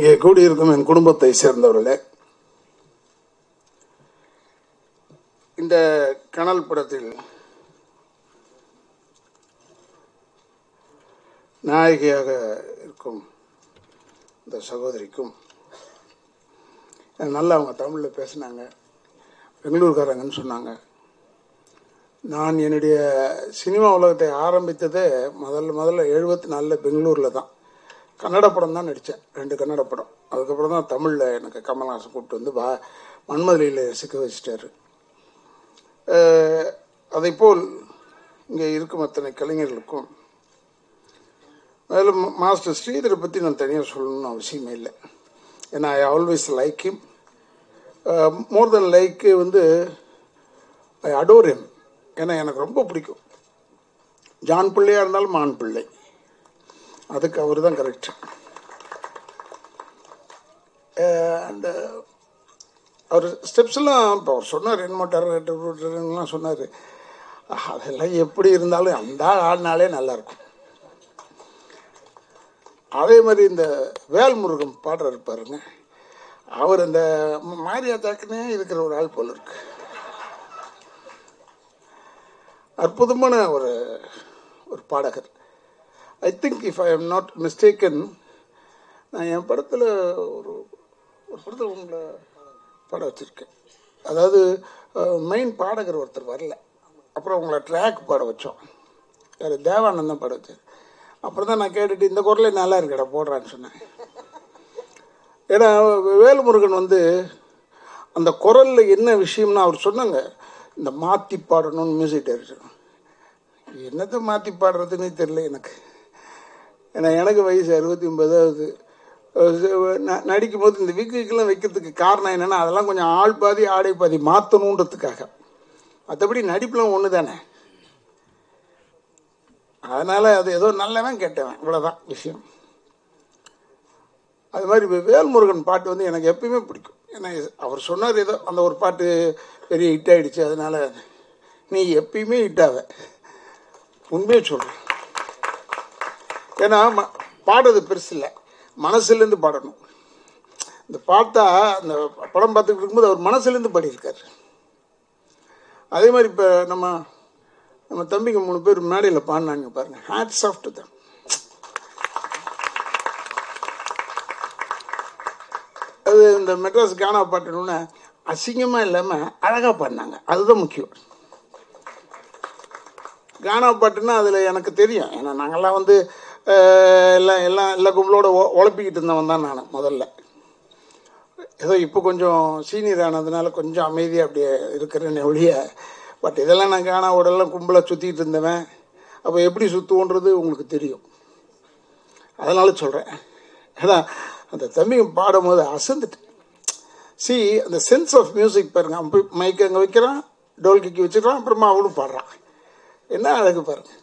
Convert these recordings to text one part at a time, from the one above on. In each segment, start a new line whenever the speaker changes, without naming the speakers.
இங்கே கூடியிருக்கும் என் குடும்பத்தை சேர்ந்தவர்களே இந்த கனல் படத்தில் நாயகியாக இருக்கும் இந்த சகோதரிக்கும் நல்லா அவங்க தமிழில் பேசினாங்க பெங்களூர்காரங்கன்னு சொன்னாங்க நான் என்னுடைய சினிமா உலகத்தை ஆரம்பித்ததே முதல்ல முதல்ல எழுபத்தி நாலில் பெங்களூரில் தான் கன்னட படம் தான் நடித்தேன் ரெண்டு கன்னட படம் அதுக்கப்புறம் தான் தமிழில் எனக்கு கமல்ஹாசன் கூப்பிட்டு வந்து வா மன்மதலியில் சிக்க வச்சிட்டாரு அதை போல் இங்கே இருக்கும் அத்தனை கலைஞர்களுக்கும் மேலும் மாஸ்டர் ஸ்ரீதரை பற்றி நான் தனியாக சொல்லணும்னு அவசியமே இல்லை ஏன்னா I always like him more then like வந்து ஐ அடோர் ஹிம் ஏன்னா எனக்கு ரொம்ப பிடிக்கும் ஜான் பிள்ளையாக இருந்தாலும் மான் பிள்ளை அதுக்கு அவர் தான் கரெக்ட் அந்த அவர் ஸ்டெப்ஸ் எல்லாம் இப்போ அவர் சொன்னார் என்மோட்டார் சொன்னார் அதெல்லாம் எப்படி இருந்தாலும் அந்த ஆடினாலே நல்லாயிருக்கும் அதே மாதிரி இந்த வேல்முருகன் பாடுறாரு பாருங்க அவர் அந்த மாரியாத்தாக்குனே இருக்கிற ஒரு ஆள் போல இருக்கு அற்புதமான ஒரு ஒரு பாடகர் I think if I am not mistaken நான் என் படத்தில் ஒரு ஒரு படத்தில் உங்களை பாட வச்சுருக்கேன் அதாவது மெயின் பாடகர் ஒருத்தர் வரல அப்புறம் உங்களை ட்ராக் பாட வச்சோம் யார் தேவானந்தம் பாட வச்சார் அப்புறம் தான் நான் கேட்டுட்டு இந்த குரலே நல்லா இருக்கடா போடுறான்னு சொன்னேன் ஏன்னா வேலுமுருகன் வந்து அந்த குரலில் என்ன விஷயம்னு அவர் சொன்னாங்க இந்த மாற்றி பாடணும்னு மியூசிக் டைரக்டர் என்னத்தை மாற்றி பாடுறதுன்னு தெரியல எனக்கு ஏன்னா எனக்கு வயசு அறுபத்தி ஒன்பதாவது நடிக்கும் போது இந்த விக்குக்கெல்லாம் வைக்கிறதுக்கு காரணம் என்னென்னா அதெல்லாம் கொஞ்சம் ஆள் பாதி ஆடை பாதி மாற்றணுன்றதுக்காக மற்றபடி நடிப்புலாம் ஒன்று தானே அதனால் அது ஏதோ நல்லவன் கேட்டவன் இவ்வளோதான் விஷயம் அது மாதிரி வேல்முருகன் பாட்டு வந்து எனக்கு எப்பயுமே பிடிக்கும் ஏன்னா அவர் சொன்னார் ஏதோ அந்த ஒரு பாட்டு பெரிய ஹிட் ஆகிடுச்சு அதனால் நீ எப்பயுமே ஹிட்டாவ உண்மையை சொல்கிறேன் ஏன்னா பாடுறது பெருசு இல்லை மனசுலேருந்து பாடணும் இந்த பாட்டா அந்த படம் பார்த்துக்கிட்டு இருக்கும்போது அவர் மனசுலேருந்து பாடியிருக்காரு அதே மாதிரி இப்போ நம்ம நம்ம தம்பிங்க மூணு பேர் மேடையில் பாடினாங்க பாருங்க ஹேட்ஸ் ஆஃப் டு தம் அது இந்த மெட்ராஸ் கானா பாட்டணுன்னு அசிங்கமாக இல்லாமல் அழகாக பாடினாங்க அதுதான் முக்கியம் கானா பாட்டுன்னா அதில் எனக்கு தெரியும் ஏன்னா நாங்கள்லாம் வந்து எல்லாம் எல்லாம் எல்லா கும்பலோட உழப்பிக்கிட்டு இருந்தவன் தான் நான் முதல்ல ஏதோ இப்போ கொஞ்சம் சீனியர் ஆனதுனால கொஞ்சம் அமைதியாக அப்படியே இருக்கிறேன்னு ஒழிய பட் இதெல்லாம் நான் காணா உடலாம் கும்பலாக சுற்றிக்கிட்டு இருந்தவன் அப்போ எப்படி சுற்றுவோன்றது உங்களுக்கு தெரியும் அதனால சொல்கிறேன் ஏன்னா அந்த தம்பிங்க பாடும் போது அசந்துட்டு சி அந்த சென்ஸ் ஆஃப் மியூசிக் பாருங்க அவன் மைக் அங்கே வைக்கிறான் டோல் கிக்கி வச்சுக்கிறான் அப்புறமா அவனும் பாடுறான் என்ன அழகு பாருங்க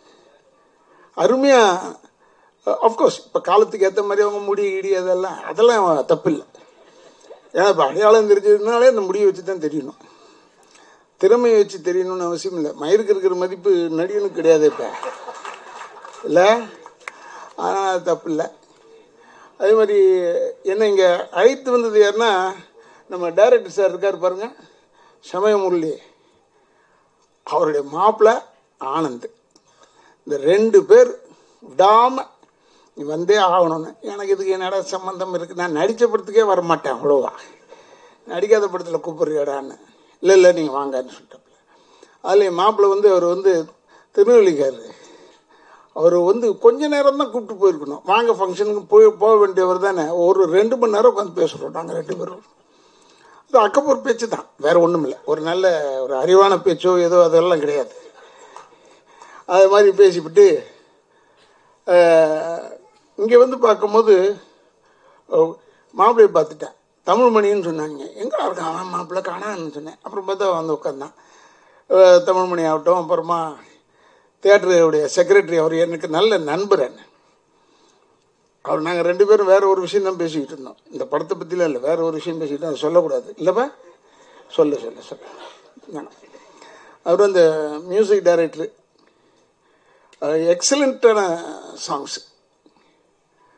அருமையாக அஃப்கோர்ஸ் இப்போ காலத்துக்கு ஏற்ற மாதிரி அவங்க முடி இடி அதெல்லாம் அதெல்லாம் தப்பு இல்லை ஏன்னா இப்போ அடையாளம் தெரிஞ்சதுனாலே அந்த முடியை வச்சு தான் தெரியணும் திறமையை வச்சு தெரியணும்னு அவசியம் இல்லை மயிருக்கு இருக்கிற மதிப்பு நடிகனுக்கு கிடையாது இப்போ இல்லை ஆனால் அது தப்பு இல்லை அதே மாதிரி என்ன இங்கே அழைத்து வந்தது யாருன்னா நம்ம டைரக்டர் சார் இருக்கார் பாருங்க சமய முரளி அவருடைய மாப்பிள்ளை ஆனந்த் இந்த ரெண்டு பேர் விடாமல் நீ வந்தே ஆகணும்னு எனக்கு இதுக்கு என்னடா சம்மந்தம் இருக்குது நான் நடித்த படத்துக்கே வரமாட்டேன் அவ்வளோவா நடிக்காத படத்தில் கூப்பிட்றியாடான்னு இல்லை இல்லை நீங்கள் வாங்கன்னு சொல்லிட்டாப்புல அதில் என் மாப்பிள்ளை வந்து அவர் வந்து திருநெல்வேலிக்கார் அவர் வந்து கொஞ்ச நேரம் தான் கூப்பிட்டு போயிருக்கணும் வாங்க ஃபங்க்ஷனுக்கு போய் போக வேண்டியவர் தானே ஒரு ரெண்டு மணி நேரம் உட்காந்து பேசுகிறோம் நாங்கள் ரெண்டு பேரும் அது அக்கப்பூர் பேச்சு தான் வேறு ஒன்றும் இல்லை ஒரு நல்ல ஒரு அறிவான பேச்சோ ஏதோ அதெல்லாம் கிடையாது அது மாதிரி பேசிவிட்டு இங்கே வந்து பார்க்கும்போது மாப்பிள்ளையை பார்த்துட்டேன் தமிழ் மணின்னு சொன்னாங்க எங்கே இருக்கான் அவன் மாப்பிள்ளை காணான்னு சொன்னேன் அப்புறம் பார்த்தா வந்து உட்காந்தான் தமிழ் மணி ஆகட்டும் அப்புறமா தேட்டருடைய செக்ரட்டரி அவர் எனக்கு நல்ல நண்பர் என்ன அவர் நாங்கள் ரெண்டு பேரும் வேற ஒரு விஷயம் தான் பேசிக்கிட்டு இருந்தோம் இந்த படத்தை பற்றிலாம் இல்லை வேற ஒரு விஷயம் பேசிக்கிட்டு அதை சொல்லக்கூடாது இல்லைப்பா சொல்ல சொல்ல சொல்ல அவர் அந்த மியூசிக் டைரக்டர் எக்ஸலண்ட்டான சாங்ஸ்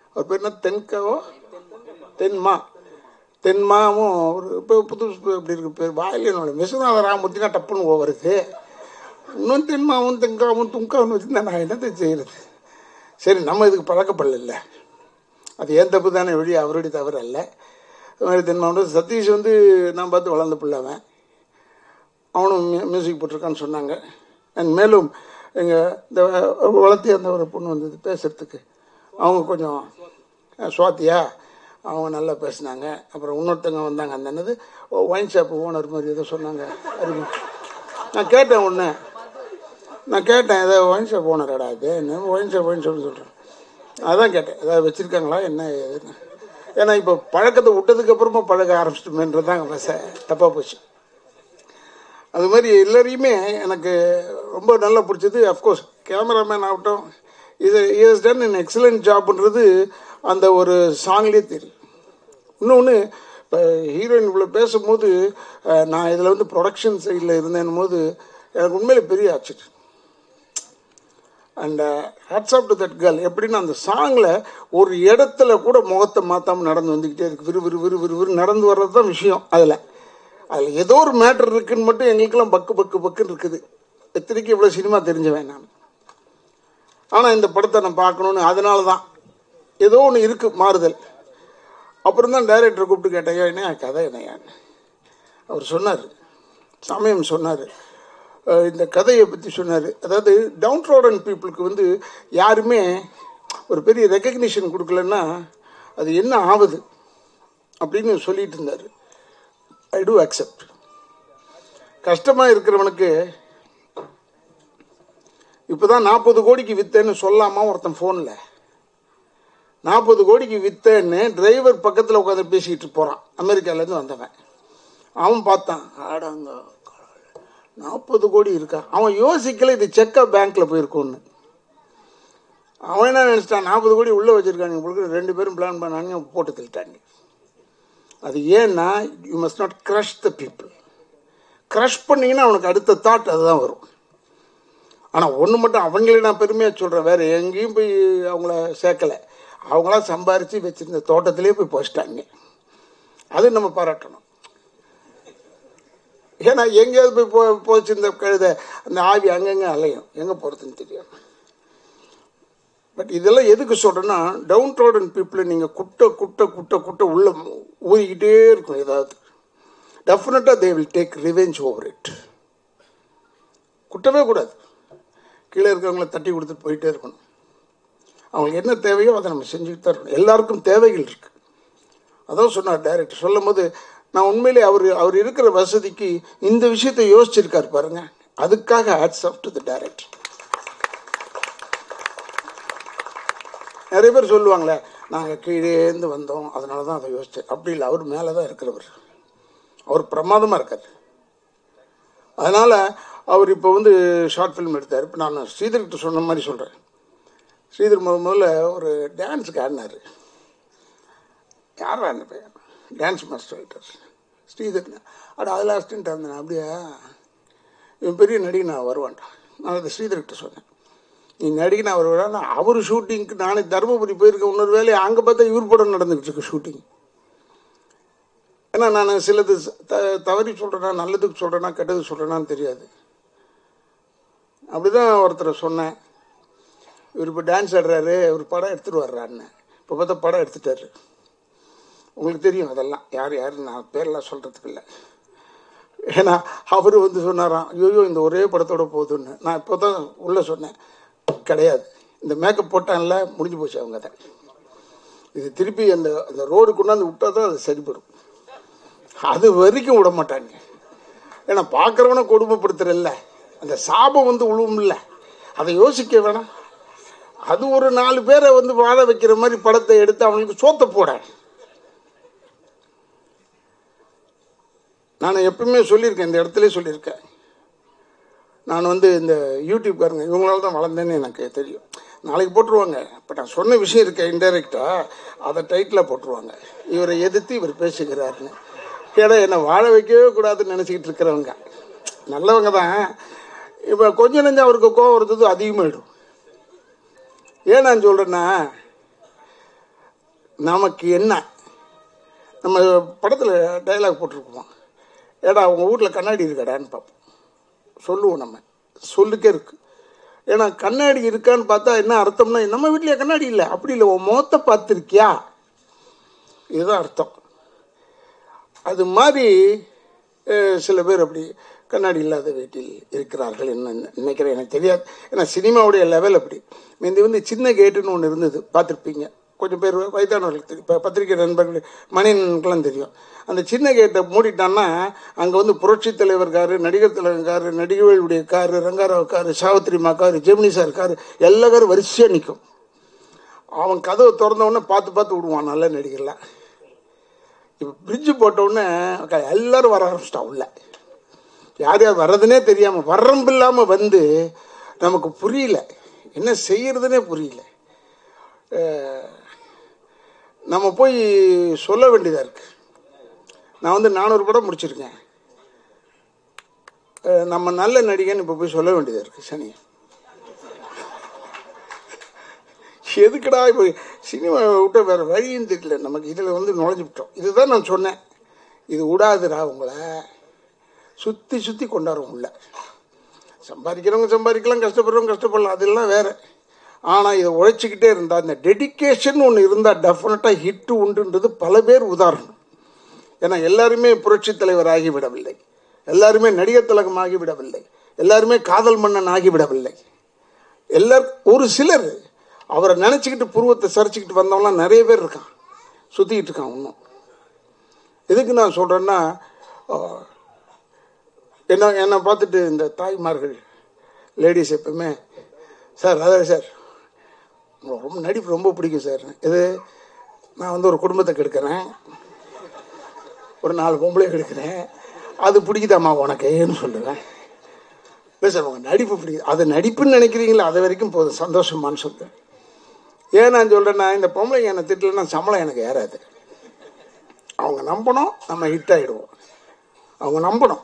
அவர் பேர் என்ன தென்காவோ தென்மா தென்மாவும் ஒரு இப்போ புது இப்படி இருக்கு பேர் வாயில விஸ்வநாத ராமூர்த்தினா டப்புன்னு வருது இன்னும் தென்மாவும் தென்காவும் துங்காவும் வச்சுருந்தா நான் என்னத்தை செய்யறது சரி நம்ம இதுக்கு பழக்கப்படல அது ஏன் தப்பு தானே வழி அவருடைய தவறு அல்ல அது மாதிரி தென்மாவட்டம் சதீஷ் வந்து நான் பார்த்து வளர்ந்த பிள்ளை அவன் அவனும் மியூ மியூசிக் போட்டிருக்கான்னு சொன்னாங்க அண்ட் மேலும் எங்கள் இந்த வளர்த்தி அந்த ஒரு பொண்ணு வந்தது பேசுகிறதுக்கு அவங்க கொஞ்சம் அஹ், சுவாத்தியா அவங்க நல்லா பேசுனாங்க அப்புறம் இன்னொருத்தங்க வந்தாங்க அந்த என்னது ஒயின் ஷாப் ஓனர் மாதிரி ஏதோ சொன்னாங்க அறிவு நான் கேட்டேன் ஒன்று நான் கேட்டேன் ஏதோ ஒயின் ஷாப் ஓனராடா இது என்ன ஒயின் ஷாப் ஒயின் ஷாப்னு சொல்கிறேன் அதான் கேட்டேன் ஏதாவது வச்சுருக்காங்களா என்ன ஏதுன்னு ஏன்னா இப்போ பழக்கத்தை விட்டதுக்கு அப்புறமா பழக ஆரம்பிச்சிட்டுமேன்றது தான் தப்பாக போச்சு அது மாதிரி எல்லாரையுமே எனக்கு ரொம்ப நல்லா பிடிச்சது அஃப்கோர்ஸ் கேமராமேன் ஆகட்டும் இது இஸ் டன் இன் எக்ஸலண்ட் ஜாப்ன்றது அந்த ஒரு சாங்லேயே தெரியும் இன்னொன்று இப்போ ஹீரோயின் இவ்வளோ பேசும்போது அஹ், நான் இதில் வந்து ப்ரொடக்ஷன் சைடில் இருந்தேன் போது எனக்கு உண்மையிலே பெரிய ஆச்சரியம் and hats off to that girl எப்படின்னா அந்த சாங்கில் ஒரு இடத்துல கூட முகத்தை மாற்றாமல் நடந்து வந்துக்கிட்டே இருக்கு விறு விறு விறு விறு விறு நடந்து வர்றது தான் விஷயம் அதில் அதில் ஏதோ ஒரு மேட்டர் இருக்குன்னு மட்டும் எங்களுக்கெல்லாம் பக்கு பக்கு பக்குன்னு இருக்குது எத்தனைக்கு இவ்வளோ சினிமா தெரிஞ்சவன் நான் ஆனால் இந்த படத்தை நான் பார்க்கணுன்னு அதனால தான் ஏதோ ஒன்று இருக்குது மாறுதல் அப்புறம் தான் டைரக்டரை கூப்பிட்டு கேட்டேன் என்ன கதை என்னையான்னு அவர் சொன்னார் சமயம் சொன்னார் இந்த கதையை பற்றி சொன்னார் அதாவது டவுன் ரோடன் பீப்புளுக்கு வந்து யாருமே ஒரு பெரிய ரெக்கக்னிஷன் கொடுக்கலன்னா அது என்ன ஆகுது அப்படின்னு சொல்லிட்டு இருந்தார் ஐ டூ அக்செப்ட் கஷ்டமாக இருக்கிறவனுக்கு இப்போதான் நாற்பது கோடிக்கு வித்தேன்னு சொல்லாமா ஒருத்தன் ஃபோனில் நாற்பது கோடிக்கு வித்தேன்னு டிரைவர் பக்கத்தில் உட்காந்து பேசிக்கிட்டு போகிறான் அமெரிக்காலேருந்து வந்தவன் அவன் பார்த்தான் ஆடாங்க நாற்பது கோடி இருக்கா அவன் யோசிக்கல இது செக்கா பேங்க்ல போயிருக்கோன்னு அவன் என்ன நினைச்சிட்டான் நாற்பது கோடி உள்ள வச்சிருக்காங்க உங்களுக்கு ரெண்டு பேரும் பிளான் பண்ணாங்க போட்டு தள்ளிட்டாங்க அது ஏன்னா you must not crush the people crush பண்ணீங்கன்னா அவனுக்கு அடுத்த தாட் அதுதான் வரும் ஆனால் ஒன்று மட்டும் அவங்களே நான் பெருமையாக சொல்கிறேன் வேறு எங்கேயும் போய் அவங்கள சேர்க்கலை அவங்களாம் சம்பாரித்து வச்சுருந்த தோட்டத்திலே போய் போச்சிட்டாங்க அது நம்ம பாராட்டணும் ஏன்னா எங்கேயாவது போய் போ போச்சிருந்த கழுத அந்த ஆவி அங்கங்கே அலையும் எங்கே போகிறதுன்னு தெரியும் பட் இதெல்லாம் எதுக்கு சொல்கிறேன்னா டவுன் ரோடன் பீப்புளை நீங்கள் குட்ட குட்ட குட்ட குட்ட உள்ள ஊறிக்கிட்டே இருக்கும் ஏதாவது டெஃபினட்டாக they will take revenge over it குட்டவே கூடாது கீழே இருக்கிறவங்கள தட்டி கொடுத்துட்டு போயிட்டே இருக்கணும் அவங்களுக்கு என்ன தேவையோ அதை நம்ம செஞ்சுக்கிட்டு தான் இருக்கணும் எல்லாருக்கும் தேவைகள் இருக்கு அதான் சொன்னார் டைரக்டர் சொல்லும் போது நான் உண்மையிலே அவர் அவர் இருக்கிற வசதிக்கு இந்த விஷயத்தை யோசிச்சிருக்காரு பாருங்க அதுக்காக hats off to the director நிறைய பேர் சொல்லுவாங்களே நாங்கள் கீழேந்து வந்தோம் அதனால தான் அதை யோசிச்சேன் அப்படி இல்லை அவர் மேலே தான் இருக்கிறவர் அவர் பிரமாதமாக இருக்கார் அதனால் அவர் இப்போ வந்து ஷார்ட் ஃபிலிம் எடுத்தார் இப்போ நான் ஸ்ரீதர்கிட்ட சொன்ன மாதிரி சொல்கிறேன் ஸ்ரீதர் முத முதல்ல ஒரு டான்ஸுக்கு ஆடினார் யாரா அந்த பையன் டான்ஸ் மாஸ்டர் ஆகிட்டார் ஸ்ரீதர் அட அதில் அசிஸ்டன்ட் இருந்தேன் அப்படியா இவன் பெரிய நடிகை நான் வருவான்டா நான் அதை ஸ்ரீதர்கிட்ட சொன்னேன் நீ நடிகை நான் வருவேன் அவர் ஷூட்டிங்க்கு நானே தருமபுரி போயிருக்கேன் இன்னொரு வேலையை அங்கே பார்த்தா இவர் படம் நடந்துக்கிட்டு இருக்கு ஷூட்டிங் ஏன்னா நான் சிலது த தவறி சொல்கிறேன்னா நல்லதுக்கு சொல்கிறேன்னா கெட்டதுக்கு சொல்கிறேனான்னு தெரியாது அப்படிதான் ஒருத்தரை சொன்னேன் இவர் இப்போ டான்ஸ் ஆடுறாரு ஒரு படம் எடுத்துகிட்டு வர்றாருன்னு இப்போ பார்த்தா படம் எடுத்துட்டாரு உங்களுக்கு தெரியும் அதெல்லாம் யார் யார் நான் பேரெல்லாம் சொல்கிறதுக்கு இல்லை ஏன்னா அவர் வந்து சொன்னாராம் ஐயோ இந்த ஒரே படத்தோட போகுதுன்னு நான் இப்போ தான் உள்ளே சொன்னேன் கிடையாது இந்த மேக்கப் போட்டான்ல முடிஞ்சு போச்சு அவங்க தான் இது திருப்பி அந்த அந்த ரோடு கொண்டாந்து விட்டால் தான் அது சரிப்படும் அது வரைக்கும் விட மாட்டாங்க ஏன்னா பார்க்குறவனை கொடுமைப்படுத்துறல்ல அந்த சாபம் வந்து உழுவும்ல அதை யோசிக்க வேணாம் அது ஒரு நாலு பேரை வந்து வாழ வைக்கிற மாதிரி படத்தை எடுத்து அவங்களுக்கு சோத்த போட நான் எப்பவுமே சொல்லியிருக்கேன் இந்த இடத்துல சொல்லியிருக்கேன் நான் வந்து இந்த யூடியூப்காரங்க இவங்களால தான் வளர்ந்தேன்னு எனக்கு தெரியும் நாளைக்கு போட்டுருவாங்க இப்போ நான் சொன்ன விஷயம் இருக்கேன் இன்டெரக்டாக அதை டைட்டில் போட்டுருவாங்க இவரை எதிர்த்து இவர் பேசுகிறாருன்னு ஏன்னா என்னை வாழ வைக்கவே கூடாதுன்னு நினச்சிக்கிட்டு இருக்கிறவங்க நல்லவங்க தான் இப்போ கொஞ்சம் நெஞ்சம் அவருக்கு கோவம் வருது அதிகமாகிடும் ஏன் நான் சொல்கிறேன்னா நமக்கு என்ன நம்ம படத்தில் டைலாக் போட்டிருப்போம் ஏடா உங்கள் வீட்டில் கண்ணாடி இருக்காடான்னு பார்ப்போம் சொல்லுவோம் நம்ம சொல்லுக்கே இருக்கு ஏன்னா கண்ணாடி இருக்கான்னு பார்த்தா என்ன அர்த்தம்னா நம்ம வீட்லயே கண்ணாடி இல்லை அப்படி இல்லை உன் முகத்தை பார்த்துருக்கியா இதுதான் அர்த்தம் அது மாதிரி அஹ், சில பேர் அப்படி கண்ணாடி இல்லாத வீட்டில் இருக்கிறார்கள் என்ன நினைக்கிறேன் எனக்கு தெரியாது ஏன்னா சினிமாவுடைய லெவல் அப்படி முந்தி வந்து சின்ன கேட்டுன்னு ஒன்று இருந்தது பார்த்துருப்பீங்க கொஞ்சம் பேர் வயதானவர்களுக்கு தெரியும் இப்போ பத்திரிகை நண்பர்கள் மணியனுக்கெல்லாம் தெரியும் அந்த சின்ன கேட்டை மூடிட்டான்னா அங்கே வந்து புரட்சி தலைவர் காரு நடிகர் தலைவர் காரு நடிகர்களுடைய காரு ரங்காராவ் காரு சாவித்திரிமா காரு ஜெமினி சார் காரு எல்லா காரும் வரிசையாக நிற்கும் அவன் கதவை திறந்த உடனே பார்த்து பார்த்து விடுவான் நல்ல நடிகர்லாம் இப்போ பிரிட்ஜு போட்ட உடனே க- எல்லாரும் வர ஆரம்பிச்சிட்டான் உள்ள யார் யார் வர்றதுனே தெரியாமல் வரம்பு இல்லாமல் வந்து நமக்கு புரியல என்ன செய்யறதுனே புரியல அஹ், நம்ம போய் சொல்ல வேண்டியதாக இருக்கு நான் வந்து நானூறு படம் முடிச்சிருக்கேன் அஹ், நம்ம நல்ல நடிகன்னு இப்போ போய் சொல்ல வேண்டியதாக இருக்கு சனி எதுக்குடா இப்போ சினிமாவை விட்டு வேறு வழியும் தெரியல நமக்கு இதில் வந்து நுழைஞ்சுவிட்டோம் இதுதான் நான் சொன்னேன் இது விடாதுடா உங்களை சுற்றி சுற்றி கொண்டாடுவோம் உள்ள சம்பாதிக்கிறவங்க சம்பாதிக்கலாம் கஷ்டப்படுறவங்க கஷ்டப்படலாம் அதெல்லாம் வேற ஆனால் இதை உழைச்சிக்கிட்டே இருந்தால் இந்த டெடிகேஷன் ஒன்று இருந்தால் டெஃபினட்டாக ஹிட்டு உண்டுன்றது பல பேர் உதாரணம் ஏன்னா எல்லாருமே புரட்சி தலைவர் ஆகிவிடவில்லை எல்லாருமே நடிகர் திலகம் ஆகிவிடவில்லை எல்லாருமே காதல் மன்னன் ஆகிவிடவில்லை எல்லார் ஒரு சிலர் அவரை நினச்சிக்கிட்டு புருவத்தை சரிச்சுக்கிட்டு வந்தவங்களாம் நிறைய பேர் இருக்கான் சுற்றிக்கிட்டு இருக்கான் இன்னும் எதுக்கு நான் சொல்கிறேன்னா என்ன என்னை பார்த்துட்டு இந்த தாய்மார்கள் லேடிஸ் எப்பவுமே சார் அதான் சார் உங்களுக்கு ரொம்ப நடிப்பு ரொம்ப பிடிக்கும் சார் இது நான் வந்து ஒரு குடும்பத்தை கெடுக்கிறேன் ஒரு நாலு பொம்பளை கெடுக்கிறேன் அது பிடிக்குதாம்மா உனக்குன்னு சொல்லுவேன் இல்லை சார் உங்கள் நடிப்பு பிடிக்குது அது நடிப்புன்னு நினைக்கிறீங்களா அது வரைக்கும் போதும் சந்தோஷமான்னு சொல்லுவேன் ஏன் நான் சொல்கிறேன்னா இந்த பொம்பளைங்க என்னை திட்டலைன்னா சம்பளம் எனக்கு ஏறாது அவங்க நம்பணும் நம்ம ஹிட் ஆகிடுவோம் அவங்க நம்பணும்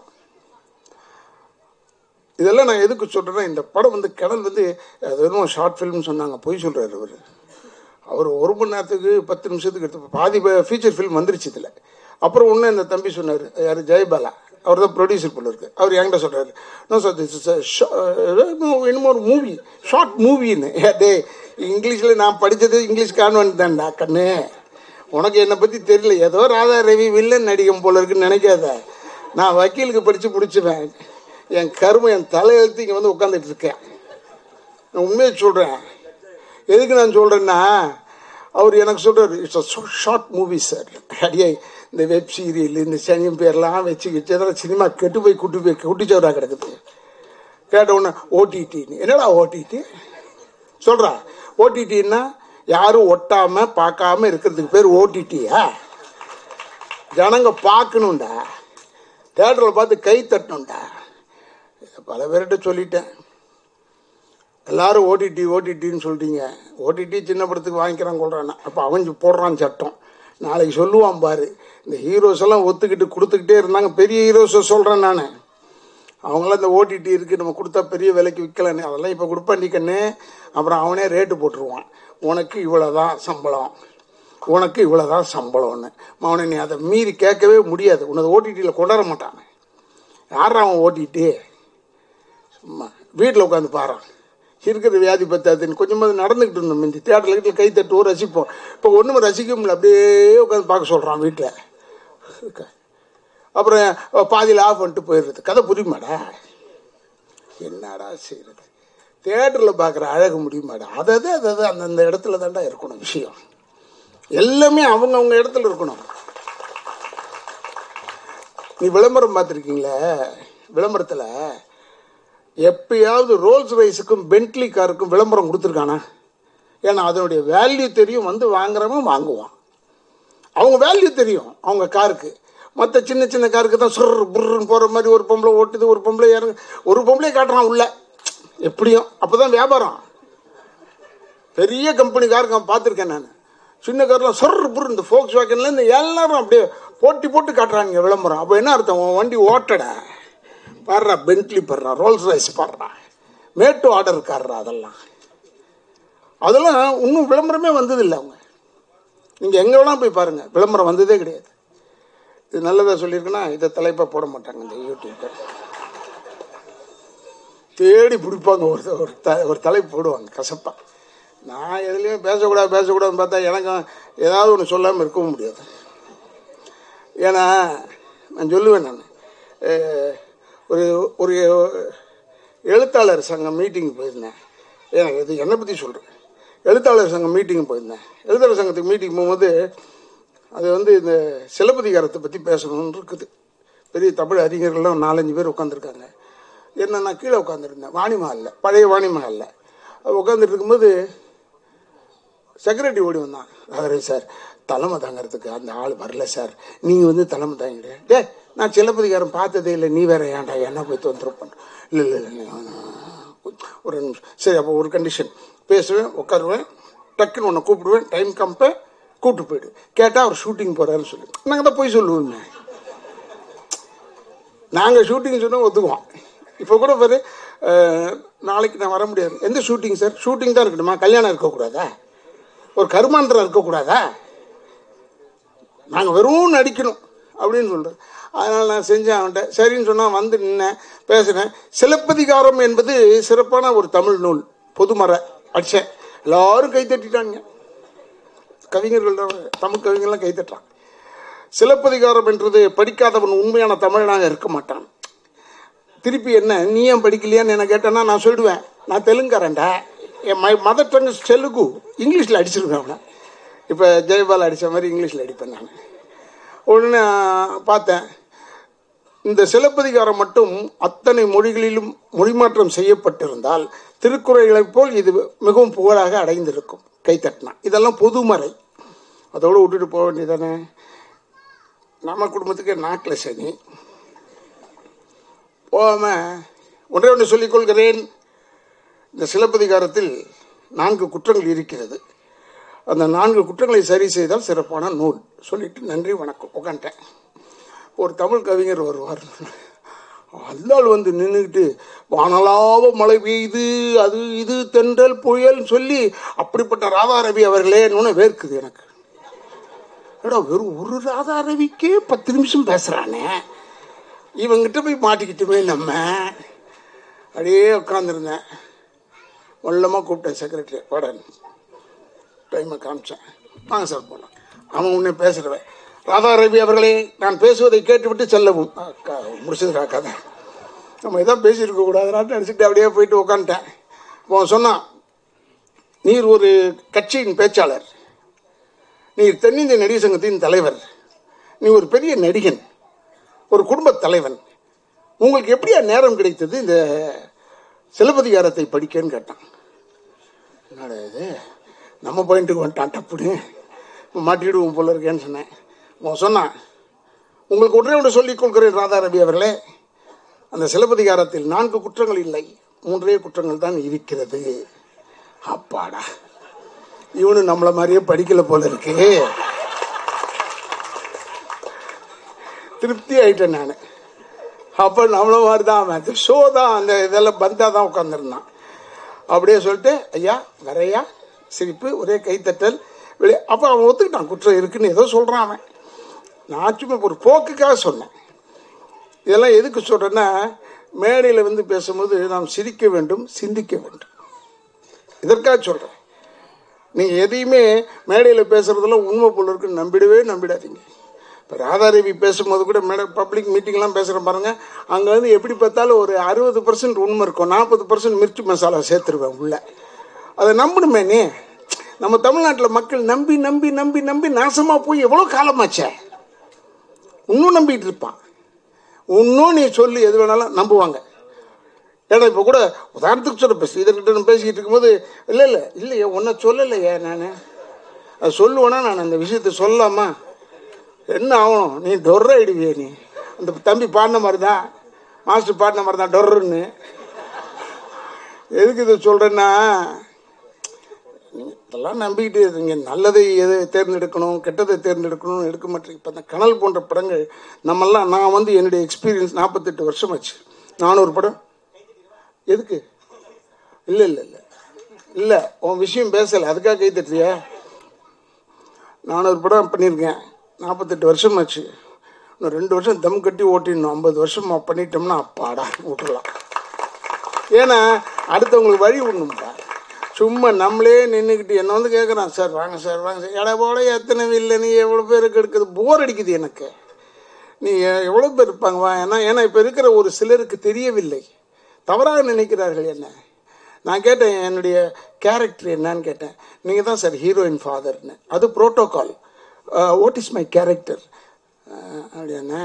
இதெல்லாம் நான் எதுக்கு சொல்கிறேன்னா இந்த படம் வந்து கடல் வந்து அது வெறும் ஷார்ட் ஃபிலிம்னு சொன்னாங்க பொய் சொல்கிறாரு அவர் அவர் ஒரு மணி நேரத்துக்கு பத்து நிமிஷத்துக்கு எடுத்து பாதி ஃபீச்சர் ஃபிலிம் வந்துருச்சு இதில் அப்புறம் ஒன்று இந்த தம்பி சொன்னார் யார் ஜெயபாலா அவர் தான் ப்ரொடியூசர் போல இருக்கு அவர் என்கிட்ட சொல்கிறாரு நோ சார் திஸ் இஸ் இன்னும் ஒரு மூவி ஷார்ட் மூவின்னு டே இங்கிலீஷில் நான் படித்தது இங்கிலீஷ் கான்வென்ட் தான்டா கண்ணு உனக்கு என்னை பற்றி தெரியல ஏதோ ராதா ரவி வில்லன் நடிகம் போல இருக்குன்னு நினைக்காத நான் வக்கீலுக்கு படித்து முடிச்சுவேன் என் கருமை என் தலையெழுத்து இங்கே வந்து உட்காந்துட்டு இருக்கேன் நான் உண்மையை சொல்கிறேன் எதுக்கு நான் சொல்கிறேன்னா அவர் எனக்கு சொல்கிறார் it's a short movie sir அடியே இந்த வெப் சீரியல் இந்த சனியம் பேர்லாம் வச்சு வச்சு அதெல்லாம் சினிமா கெட்டு போய் குட்டி போய் குட்டிச்சவராக கிடக்குது கேட்ட உடனே ஓடிடின்னு என்னடா ஓடிடி சொல்கிறா ஓடிடின்னா யாரும் ஒட்டாமல் பார்க்காம இருக்கிறதுக்கு பேர் ஓடிடியா ஜனங்க பார்க்கணும்டா தேட்டரில் பார்த்து கை தட்டணும்டா இதை பல பேர்கிட்ட சொல்லிட்டேன் எல்லாரும் ஓடிடி ஓடிடின்னு சொல்லிட்டீங்க ஓடிடி சின்ன படத்துக்கு வாங்கிக்கிறான் கொள்றான் அப்போ அவன் போடுறான் சட்டம் நாளைக்கு சொல்லுவான் பாரு இந்த ஹீரோஸ் எல்லாம் ஒத்துக்கிட்டு கொடுத்துக்கிட்டே இருந்தாங்க பெரிய ஹீரோஸை சொல்கிறேன் நான் அவங்களாம் இந்த ஓடிடி இருக்குது நம்ம கொடுத்தா பெரிய விலைக்கு விற்கலன்னு அதெல்லாம் இப்போ கொடுப்பாண்டி கண்ணு அப்புறம் அவனே ரேட்டு போட்டுருவான் உனக்கு இவ்வளோ தான் சம்பளம் உனக்கு இவ்வளோ தான் சம்பளம்னு அவனை நீ அதை மீறி கேட்கவே முடியாது உனது ஓடிடியில் கொண்டாட மாட்டான் யாரா அவன் ஓட்டிட்டு சும்மா வீட்டில் உட்காந்து பாறான் இருக்கிற வியாதி பத்தாதுன்னு கொஞ்சமாக நடந்துக்கிட்டு இருந்தோம் இந்த தேட்டரில் வீட்டில் கை தட்டுவோம் ரசிப்போம் இப்போ ஒன்றுமே ரசிக்க முடியல அப்படியே உட்காந்து பார்க்க சொல்கிறான் வீட்டில் அப்புறம் பாதியில் ஆஃப் பண்ணிட்டு போயிடுறது கதை புரியுமாடா என்னடா செய்கிறது தேட்டரில் பார்க்குற அழகு முடியுமாடா அதாவது அதாவது அந்தந்த இடத்துல தான்டா இருக்கணும் விஷயம் எல்லாமே அவங்கவுங்க இடத்துல இருக்கணும் நீ விளம்பரம் பார்த்துருக்கீங்களே விளம்பரத்தில் எப்பயாவது ரோல்ஸ் ரைஸுக்கும் பென்ட்லி காருக்கும் விளம்பரம் கொடுத்துருக்கானா ஏன்னா அதனுடைய வேல்யூ தெரியும் வந்து வாங்குறவன் வாங்குவான் அவங்க வேல்யூ தெரியும் அவங்க காருக்கு மற்ற சின்ன சின்ன காருக்கு தான் சுர் புர்ன்னு போகிற மாதிரி ஒரு பொம்பளை ஓட்டுது ஒரு பொம்பளை இறங்கு ஒரு பொம்பளை காட்டுறான் உள்ள எப்படியும் அப்போ தான் வியாபாரம் பெரிய கம்பெனி காருக்கு அவன் பார்த்துருக்கேன் நான் சின்ன கார்லாம் சொர் புர் இந்த ஃபோக்ஸ் வேக்கன்ல இந்த எல்லாரும் அப்படியே போட்டி போட்டு காட்டுறாங்க விளம்பரம் அப்போ என்ன அர்த்தம் உன் வண்டி ஓட்டடா பாடுறா பென்ட்லி பாடுறா ரோல்ஸ் ரைஸ் பாடுறா மேட்டு ஆர்டர் காடுறா அதெல்லாம் அதெல்லாம் இன்னும் விளம்பரமே வந்ததில்லை அவங்க நீங்கள் எங்கே வேணால் போய் பாருங்கள் விளம்பரம் வந்ததே கிடையாது இது நல்லதாக சொல்லியிருக்குன்னா இதை தலைப்பாக போட மாட்டாங்க இந்த யூடியூப்ல தேடி பிடிப்பாங்க ஒரு ஒரு த ஒரு தலைப்பு போடுவாங்க கசப்பா நான் எதுலேயும் பேசக்கூடாது பேசக்கூடாதுன்னு பார்த்தா எனக்கும் ஏதாவது ஒன்று சொல்லாமல் இருக்கவும் முடியாது ஏன்னா நான் சொல்லுவேன் நான் ஒரு ஒரு எழுத்தாளர் சங்கம் மீட்டிங் போயிருந்தேன் ஏன் இது என்னை பற்றி சொல்கிறேன் எழுத்தாளர் சங்கம் மீட்டிங் போயிருந்தேன் எழுத்தாளர் சங்கத்துக்கு மீட்டிங் போகும்போது அது வந்து இந்த சிலப்பதிகாரத்தை பற்றி பேசணும்னு இருக்குது பெரிய தமிழ் அறிஞர்கள்லாம் நாலஞ்சு பேர் உட்காந்துருக்காங்க என்ன நான் கீழே உட்காந்துருந்தேன் வாணி மஹாலில் பழைய வாணி மஹாலில் அது உட்காந்துட்டு இருக்கும்போது செக்ரட்டரி ஓடி வந்தான் அதாவது சார் தலைமை தாங்கிறதுக்கு அந்த ஆள் வரல சார் நீங்கள் வந்து தலைமை தாங்கிடு டே நான் சிலப்பதிகாரம் பார்த்ததே இல்லை நீ வேற ஏன்டா என்ன போய் தொந்தரவு பண்ண இல்லை இல்லை இல்லை ஒரு நிமிஷம் சரி அப்போ ஒரு கண்டிஷன் பேசுவேன் உட்காருவேன் டக்குன்னு உன்னை கூப்பிடுவேன் டைம் கம்ப கூப்பிட்டு போயிடு கேட்டால் அவர் ஷூட்டிங் போகிறாருன்னு சொல்லி நாங்கள் தான் போய் சொல்லுவோமே நாங்கள் ஷூட்டிங் சொன்னால் ஒத்துக்குவோம் இப்போ கூட பாரு அஹ், நாளைக்கு நான் வர முடியாது எந்த ஷூட்டிங் சார் ஷூட்டிங் தான் இருக்கணுமா கல்யாணம் இருக்கக்கூடாதா ஒரு கருமாந்திரம் இருக்கக்கூடாதா நாங்கள் வெறும் நடிக்கணும் அப்படின்னு சொல்கிறேன் அதனால் நான் செஞ்சேன் அவன்கிட்ட சரின்னு சொன்னால் வந்து நின்னேன் பேசுனேன் சிலப்பதிகாரம் என்பது சிறப்பான ஒரு தமிழ் நூல் பொதுமர அடிச்சேன் எல்லாரும் கை தட்டிட்டாங்க கவிஞர்கள் தமிழ் கவிஞர்லாம் கை தட்டுறாங்க சிலப்பதிகாரம் என்றது படிக்காதவன் உண்மையான தமிழனாக இருக்க மாட்டான் திருப்பி என்ன நீ ஏன் படிக்கலையான்னு என்ன கேட்டேன்னா நான் சொல்லிடுவேன் நான் தெலுங்காரன்டா என் மை மதர் டங் தெலுங்கு இங்கிலீஷில் அடிச்சிருவேன் அவனை இப்போ ஜெயபால் அடித்த மாதிரி இங்கிலீஷில் அடிப்பேன் நான் உடனே பார்த்தேன் இந்த சிலப்பதிகாரம் மட்டும் அத்தனை மொழிகளிலும் மொழிமாற்றம் செய்யப்பட்டிருந்தால் திருக்குறளைப் போல் இது மிகவும் புகழாக அடைந்திருக்கும் கைத்தட்டினா இதெல்லாம் பொதுமறை அதோடு விட்டுட்டு போக வேண்டியதானே நம்ம குடும்பத்துக்கு நாக்கில் சனி போகாம ஒன்றே ஒன்று சொல்லிக் கொள்கிறேன் இந்த சிலப்பதிகாரத்தில் நான்கு குற்றங்கள் இருக்கிறது அந்த நான்கு குற்றங்களை சரி செய்தால் சிறப்பான நூல் சொல்லிட்டு நன்றி வணக்கம் உட்காந்துட்டேன் ஒரு தமிழ் கவிஞர் வருவார் அல்லால் வந்து நின்றுக்கிட்டு வானலாவ மழை பெய்யுது அது இது தென்றல் புயல் சொல்லி அப்படிப்பட்ட ராதாரவி அவர்களே வேர்க்குது எனக்கு ஏடா வெறும் ஒரு ராதாரவிக்கே பத்து நிமிஷம் பேசுகிறானே இவங்கிட்ட போய் மாட்டிக்கிட்டுமே நம்ம அப்படியே உட்காந்துருந்தேன் மொல்லமாக கூப்பிட்டேன் செக்ரட்டரி உடனே டைமை காமிச்சேன் வாங்க சார் போகலாம் அவன் உன்னை பேசுகிறவன் ராதா ரவி அவர்களே நான் பேசுவதை கேட்டுவிட்டு செல்லவும் அக்கா முடிச்சதுடா கதை நம்ம எதாவது பேசியிருக்க கூடாதுன்னு நினச்சிட்டு அப்படியே போயிட்டு உட்காந்துட்டேன் அவன் சொன்னான் நீர் ஒரு கட்சியின் பேச்சாளர் நீர் தென்னிந்திய நடிகர் சங்கத்தின் தலைவர் நீ ஒரு பெரிய நடிகன் ஒரு குடும்பத் தலைவன் உங்களுக்கு எப்படியா நேரம் கிடைத்தது இந்த சிலப்பதிகாரத்தை படிக்கன்னு கேட்டான் என்னடா இது நம்ம பாயிண்ட்டுக்கு வந்துட்டான் டப்புன்னு மாட்டிடுவோம் போல இருக்கேன்னு சொன்னேன் அவன் சொன்னான் உங்களுக்கு ஒன்றே ஒன்று சொல்லிக் கொள்கிறேன் ராதா ரவி அவர்களே அந்த சிலப்பதிகாரத்தில் நான்கு குற்றங்கள் இல்லை மூன்றே குற்றங்கள் தான் இருக்கிறது அப்பாடா இவனு நம்மள மாதிரியே படிக்கல போல இருக்கு திருப்தி ஆயிட்டேன் நான் அப்போ நம்மள மாதிரி தான் அவன் அந்த ஷோ தான் அந்த இதெல்லாம் பந்தா தான் உட்காந்துருந்தான் அப்படியே சொல்லிட்டு ஐயா வரையா சிரிப்பு ஒரே கைத்தட்டல் வெளியே அப்போ அவன் ஒத்துக்கிட்டான் குற்றம் இருக்குன்னு ஏதோ சொல்கிறான் அவன் நான் சும்மா ஒரு போக்குக்காக சொன்னேன் இதெல்லாம் எதுக்கு சொல்கிறேன்னா மேடையில் வந்து பேசும்போது நாம் சிரிக்க வேண்டும் சிந்திக்க வேண்டும் இதற்காக சொல்கிறேன் நீங்கள் எதையுமே மேடையில் பேசுகிறதெல்லாம் உண்மை போல இருக்குன்னு நம்பிடவே நம்பிடாதீங்க இப்போ ராதாரவி பேசும்போது கூட மேடை பப்ளிக் மீட்டிங்லாம் பேசுகிறேன் பாருங்கள் அங்கே வந்து எப்படி பார்த்தாலும் ஒரு அறுபது பர்சன்ட் உண்மை இருக்கும் நாற்பது பர்சன்ட் மிர்ச்சி மசாலா சேர்த்துருவேன் உள்ள அதை நம்பணுமே நீ நம்ம தமிழ்நாட்டில் மக்கள் நம்பி நம்பி நம்பி நம்பி நாசமாக போய் எவ்வளோ காலமாச்சே இன்னும் நம்பிட்டு இருப்பான் இன்னும் நீ சொல்லி எது வேணாலும் நம்புவாங்க ஏன்னா இப்போ கூட உதாரணத்துக்கு சொல்ல இப்போ ஸ்ரீதர்கிட்ட நான் பேசிக்கிட்டு இருக்கும்போது இல்லை இல்லை இல்லையே உன்னை சொல்லலையே நான் அது சொல்லுவேனா நான் அந்த விஷயத்த சொல்லலாமா என்ன ஆகணும் நீ டொர்ர ஆயிடுவியே நீ அந்த தம்பி பாடின மாதிரி தான் மாஸ்டர் பாடின மாதிரி தான் டொர்ருன்னு எதுக்கு இதை சொல்கிறேன்னா இதெல்லாம் நம்பிக்கிட்டு இருங்க நல்லதை எதை தேர்ந்தெடுக்கணும் கெட்டதை தேர்ந்தெடுக்கணும்னு எடுக்க மாட்டேங்க இப்போ இந்த கனல் போன்ற படங்கள் நம்மெல்லாம் நான் வந்து என்னுடைய எக்ஸ்பீரியன்ஸ் நாற்பத்தெட்டு வருஷம் ஆச்சு நானூறு படம் எதுக்கு இல்லை இல்லை இல்லை இல்லை உன் விஷயம் பேசலை அதுக்காக கை தட்டுறியா நானூறு படம் பண்ணியிருக்கேன் நாற்பத்தெட்டு வருஷம் ஆச்சு இன்னும் ரெண்டு வருஷம் தம் கட்டி ஓட்டிடணும் ஐம்பது வருஷம் பண்ணிட்டோம்னா அப்பாடா விட்டுடலாம் ஏன்னா அடுத்தவங்களுக்கு வழி விடணும்ப்பா சும்மா நம்மளே நின்றுக்கிட்டு என்ன வந்து கேட்குறான் சார் வாங்க சார் வாங்க சார் எடை போட எத்தனை இல்லை நீ எவ்வளோ பேருக்கு எடுக்குது போர் அடிக்குது எனக்கு நீ எவ்வளோ பேர் இருப்பாங்க வா ஏன்னா ஏன்னா இப்போ இருக்கிற ஒரு சிலருக்கு தெரியவில்லை தவறாக நினைக்கிறார்கள் என்ன நான் கேட்டேன் என்னுடைய கேரக்டர் என்னன்னு கேட்டேன் நீங்கள் தான் சார் ஹீரோயின் ஃபாதர்னு அது protocol what is my character அப்படின்னா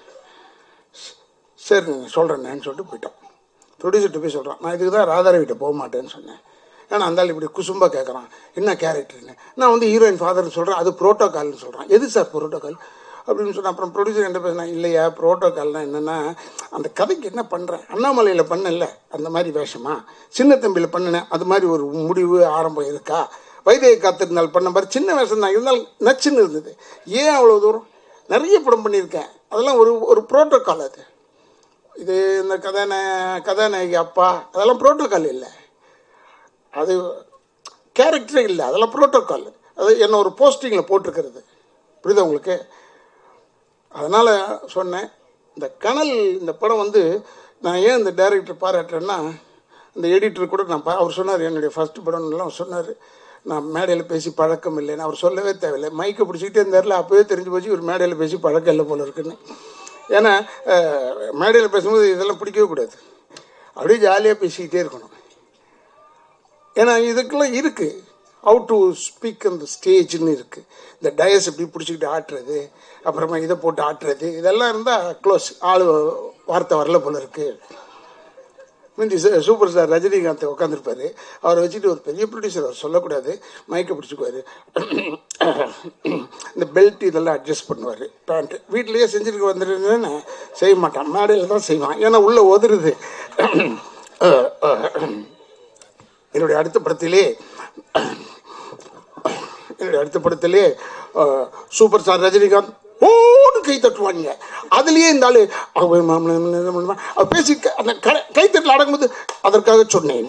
சரி சொல்கிறேன்னு சொல்லிட்டு போயிட்டோம் ப்ரொடியூசர்கிட்ட போய் சொல்கிறான் நான் இதுக்கு தான் ராதாரவிட்ட போக மாட்டேன்னு சொன்னேன் ஏன்னா அந்த ஆள் இப்படி குசும்பா கேட்குறான் என்ன கேரக்டர்னு நான் வந்து ஹீரோயின் ஃபாதர்னு சொல்கிறேன் அது ப்ரோட்டோகால்னு சொல்கிறான் எது சார் ப்ரோட்டோகால் அப்படின்னு சொன்னேன் அப்புறம் ப்ரொடியூசர் என்ன பேசினா இல்லையா ப்ரோட்டோகால்னால் என்னென்னா அந்த கதைக்கு என்ன பண்ணுறேன் அண்ணாமலையில் பண்ணல அந்த மாதிரி வேஷமா சின்ன தம்பியில் பண்ணினேன் அது மாதிரி ஒரு முடிவு ஆரம்பம் இருக்கா வைத்திய காத்திருந்தால் பண்ண மாதிரி சின்ன வேஷம் தான் இருந்தாலும் நச்சுன்னு இருந்தது ஏன் அவ்வளோ தூரம் நிறைய படம் பண்ணியிருக்கேன் அதெல்லாம் ஒரு ஒரு ப்ரோட்டோகால் அது இது இந்த கதாநா கதாநாயகி அப்பா அதெல்லாம் ப்ரோட்டோகால் இல்லை அது கேரக்டரே இல்லை அதெல்லாம் ப்ரோட்டோகால் அது என்ன ஒரு போஸ்டிங்கில் போட்டிருக்கிறது புரியுதா உங்களுக்கு அதனால் சொன்னேன் இந்த கனல் இந்த படம் வந்து நான் ஏன் இந்த டைரக்டர் பாராட்டுறேன்னா இந்த எடிட்டர் கூட நான் பா அவர் சொன்னார் என்னுடைய ஃபஸ்ட் படம்லாம் சொன்னார் நான் மேடையில் பேசி பழக்கம் இல்லைன்னு அவர் சொல்லவே தேவையில்லை மைக்கை பிடிச்சிக்கிட்டே இருந்தார்ல அப்போவே தெரிஞ்சு போச்சு ஒரு மேடையில் பேசி பழக்கம் இல்லை போல இருக்குன்னு ஏன்னா மேடையில் பேசும்போது இதெல்லாம் பிடிக்கவே கூடாது அப்படியே ஜாலியாக பேசிக்கிட்டே இருக்கணும் ஏன்னா இதுக்கெல்லாம் இருக்குது ஹவு டு ஸ்பீக் அந்த ஸ்டேஜ்னு இருக்குது இந்த டயஸ் இப்படி பிடிச்சிக்கிட்டு ஆட்டுறது அப்புறமா இதை போட்டு ஆட்டுறது இதெல்லாம் இருந்தால் க்ளோஸ் ஆள் வார்த்தை வரல போல இருக்குது முந்தி சூப்பர் ஸ்டார் ரஜினிகாந்த் உட்காந்துருப்பாரு அவரை வச்சுட்டு ஒரு பெரிய ப்ரொடியூசர் அவர் சொல்லக்கூடாது மயக்க பிடிச்சிக்குவார் இந்த பெல்ட் இதெல்லாம் அட்ஜஸ்ட் பண்ணுவார் பேண்ட்டு வீட்லேயே செஞ்சுட்டு வந்துருந்தேன்னு செய்ய மாட்டான் மேடையில் தான் செய்வான் ஏன்னா உள்ளே ஒதுருது என்னுடைய அடுத்த படத்திலே என்னுடைய அடுத்த படத்திலே சூப்பர் ஸ்டார் ரஜினிகாந்த் ஓடு கை தட்டுவாங்க அதுலயே இந்த ஆளு அவர் பேசி அந்த கைத்தட்டில் அடங்கும்போது அதற்காக சொன்னேன்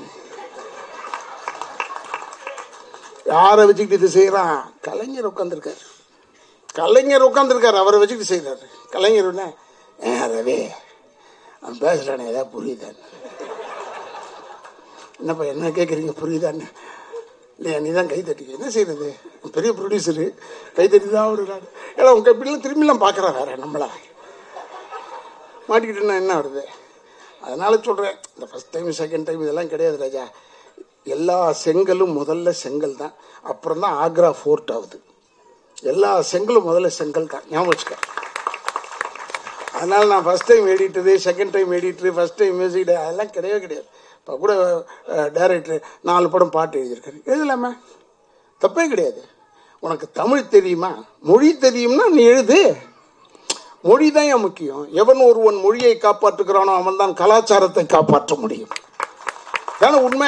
யாரை வச்சுக்கிட்டு இது செய்யறான் கலைஞர் உட்காந்துருக்காரு கலைஞர் உட்காந்துருக்காரு அவரை வச்சுக்கிட்டு செய்யறாரு கலைஞர் என்ன ரவி அவன் பேசுறானே ஏதாவது புரியுதான்னு என்னப்பா என்ன கேட்குறீங்க புரியுதான்னு இல்லையா நீ தான் கை தட்டிக்க என்ன செய்யறது பெரிய ப்ரொடியூசரு கை தட்டி தான் விடுறாரு ஏன்னா உங்கள் இப்படிலாம் திரும்பிலாம் பார்க்குறான் வேற நம்மளா மாட்டிக்கிட்டுன்னா என்ன வருது அதனால சொல்கிறேன் இந்த ஃபஸ்ட் டைம் செகண்ட் டைம் இதெல்லாம் கிடையாது ராஜா எல்லா செங்கலும் முதல்ல செங்கல் தான் அப்புறம் தான் ஆக்ரா ஃபோர்ட் ஆகுது எல்லா செங்கலும் முதல்ல செங்கல் தான் ஞாபகம் வச்சுக்க அதனால் நான் first time editor second time editor first time music அதெல்லாம் கிடையவே கிடையாது இப்போ கூட டைரக்டர் நாலு படம் பாட்டு எழுதியிருக்காரு எழுதலாமா தப்பே கிடையாது உனக்கு தமிழ் தெரியுமா மொழி தெரியும்னா நீ எழுது மொழி தான் ஏன் முக்கியம் எவன் ஒருவன் மொழியை காப்பாற்றுகிறானோ அவன் தான் கலாச்சாரத்தை காப்பாற்ற முடியும் தானே உண்மை